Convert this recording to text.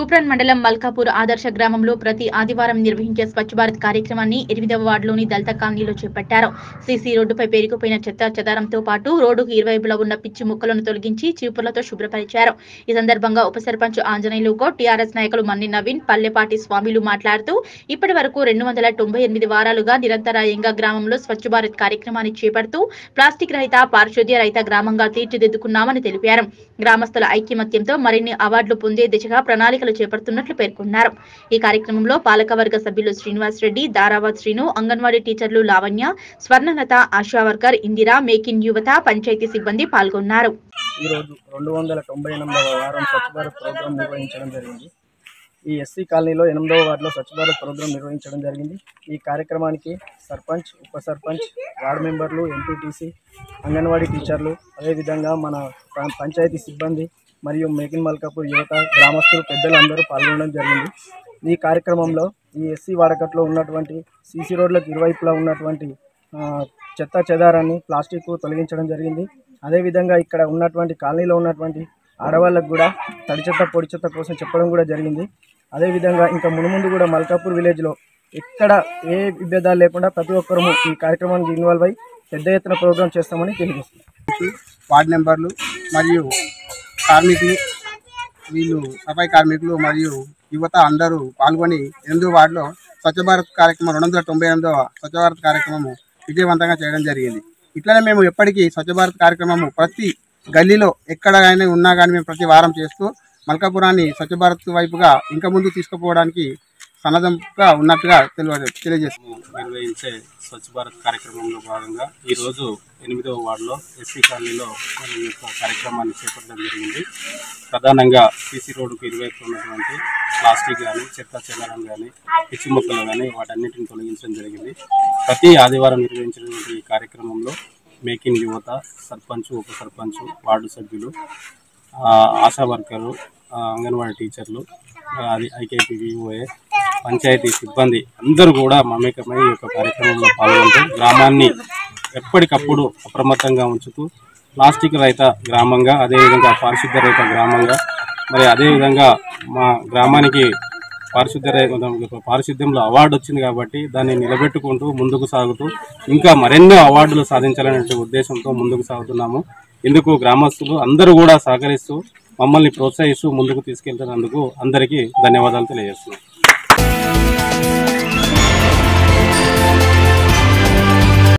తూప్రాన్ మండలం మల్కాపూర్ ఆదర్శ గ్రామంలో ప్రతి ఆదివారం నిర్వహించే స్వచ్ఛ భారత్ కార్యక్రమాన్ని ఎనిమిదవ వార్డులోని దళిత కాలనీలో చేపట్టారు సీసీ రోడ్డుపై పేరుకుపోయిన చెత్త చెదారంతో పాటు రోడ్డుకు ఇరువైపులా ఉన్న పిచ్చి ముక్కలను తొలగించి చీపుర్లతో శుభ్రపరిచారు ఈ సందర్భంగా ఉప సర్పంచ్ ఆంజనేయులు గౌడ్ టీఆర్ఎస్ నాయకులు మన్ని నవీన్ పల్లెపాటి స్వామిలు మాట్లాడుతూ ఇప్పటి వరకు రెండు వందల తొంభై ఎనిమిది వారాలుగా నిరంతరాయంగా గ్రామంలో స్వచ్ఛ భారత్ కార్యక్రమాన్ని చేపడుతూ ప్లాస్టిక్ రహిత పారిశుద్ధ్య రహిత గ్రామంగా తీర్చిదిద్దుకున్నామని తెలిపారు గ్రామస్తుల ఐక్యమత్యంతో మరిన్ని అవార్డులు పొందే దిశగా ప్రణాళికలు చేపడుతున్నట్లు పేర్కొన్నారు ఈ కార్యక్రమంలో పాలకవర్గ సభ్యులు శ్రీనివాస్ రెడ్డి దారావత్ శ్రీను అంగన్వాడీ టీచర్లు Lavanya Swarnalatha Asha worker Indira make in యువత పంచాయతీ సిబ్బంది పాల్గొన్నారు ఈరోజు రెండు వందల తొంభై ఎనిమిదవ వారం స్వచ్ఛ భారత్ ప్రోగ్రాం నిర్వహించడం జరిగింది ఈ ఎస్సీ కాలనీలో ఎనిమిదవ వార్డులో స్వచ్ఛ భారత్ ప్రోగ్రాం నిర్వహించడం జరిగింది ఈ కార్యక్రమానికి సర్పంచ్ ఉప సర్పంచ్ వార్డు మెంబర్లు ఎంపీటీసీ అంగన్వాడీ టీచర్లు అదేవిధంగా మన పం- పంచాయతీ సిబ్బంది మరియు మేకిన్ మల్కాపూర్ యువత గ్రామస్తులు పెద్దలు అందరూ పాల్గొనడం జరిగింది ఈ కార్యక్రమంలో ఈ ఎస్సీ వాడకట్లో ఉన్నటువంటి సీసీ రోడ్లకు ఇరువైపులా ఉన్నటువంటి ఆ, చెత్త చెదారాన్ని ప్లాస్టిక్ తొలగించడం జరిగింది అదేవిధంగా ఇక్కడ ఉన్నటువంటి కాలనీలో ఉన్నటువంటి ఆడవాళ్ళకు కూడా తడి చెత్త పొడి చెత్త కోసం చెప్పడం కూడా జరిగింది అదేవిధంగా ఇంకా మునుముందు కూడా మల్కాపూర్ విలేజ్లో ఎక్కడ ఏ విభేదాలు లేకుండా ప్రతి ఒక్కరము ఈ కార్యక్రమానికి ఇన్వాల్వ్ అయి పెద్ద ఎత్తున ప్రోగ్రామ్ చేస్తామని తెలియజేస్తున్నాం వార్డు మెంబర్లు మరియు కార్మికులు వీళ్ళు సఫాయి కార్మికులు మరియు యువత అందరూ పాల్గొని ఎనిమిదో వార్డులో స్వచ్ఛ భారత్ కార్యక్రమం రెండు వందల తొంభై ఎనిమిదవ స్వచ్ఛ భారత్ కార్యక్రమము విజయవంతంగా చేయడం జరిగింది ఇట్లనే మేము ఎప్పటికీ స్వచ్ఛ భారత్ కార్యక్రమము ప్రతి గల్లీలో ఎక్కడ కానీ ఉన్నా కానీ మేము ప్రతి వారం చేస్తూ మల్కాపురాన్ని స్వచ్ఛ భారత్ వైపుగా ఇంకా ముందు తీసుకుపోవడానికి సన్నద్ధంగా ఉన్నట్టుగా తెలియ తెలియజేస్తున్నాం నిర్వహించే స్వచ్ఛ భారత్ కార్యక్రమంలో భాగంగా ఈరోజు ఎనిమిదవ వార్డులో ఎస్సీ కాలనీలో మన ఈ యొక్క కార్యక్రమాన్ని చేపట్టడం జరిగింది ప్రధానంగా సీసీ రోడ్డుకు ఇరువైపు ఉన్నటువంటి ప్లాస్టిక్ కానీ చెత్త చెదారం కానీ పిచ్చి మొక్కలు కానీ వాటన్నిటిని తొలగించడం జరిగింది ప్రతి ఆదివారం నిర్వహించినటువంటి ఈ కార్యక్రమంలో మేకింగ్ యువత సర్పంచ్ ఉప సర్పంచ్ వార్డు సభ్యులు ఆ, ఆశా వర్కరు ఆ, అంగన్వాడీ టీచర్లు ఆ, అది ఐకేపీవీఓఏ పంచాయతీ సిబ్బంది అందరూ కూడా మమేకమై ఈ యొక్క కార్యక్రమంలో పాల్గొంటూ గ్రామాన్ని ఎప్పటికప్పుడు అప్రమత్తంగా ఉంచుతూ ప్లాస్టిక్ రహిత గ్రామంగా అదేవిధంగా పారిశుద్ధ్య రహిత గ్రామంగా మరి అదేవిధంగా మా గ్రామానికి పారిశుద్ధ్య రహిత పారిశుద్ధ్యంలో అవార్డు వచ్చింది కాబట్టి దాన్ని నిలబెట్టుకుంటూ ముందుకు సాగుతూ ఇంకా మరెన్నో అవార్డులు సాధించాలనే ఉద్దేశంతో ముందుకు సాగుతున్నాము ఇందుకు గ్రామస్తులు అందరూ కూడా సహకరిస్తూ మమ్మల్ని ప్రోత్సహిస్తూ ముందుకు తీసుకెళ్తున్నందుకు అందరికీ ధన్యవాదాలు తెలియజేస్తున్నాం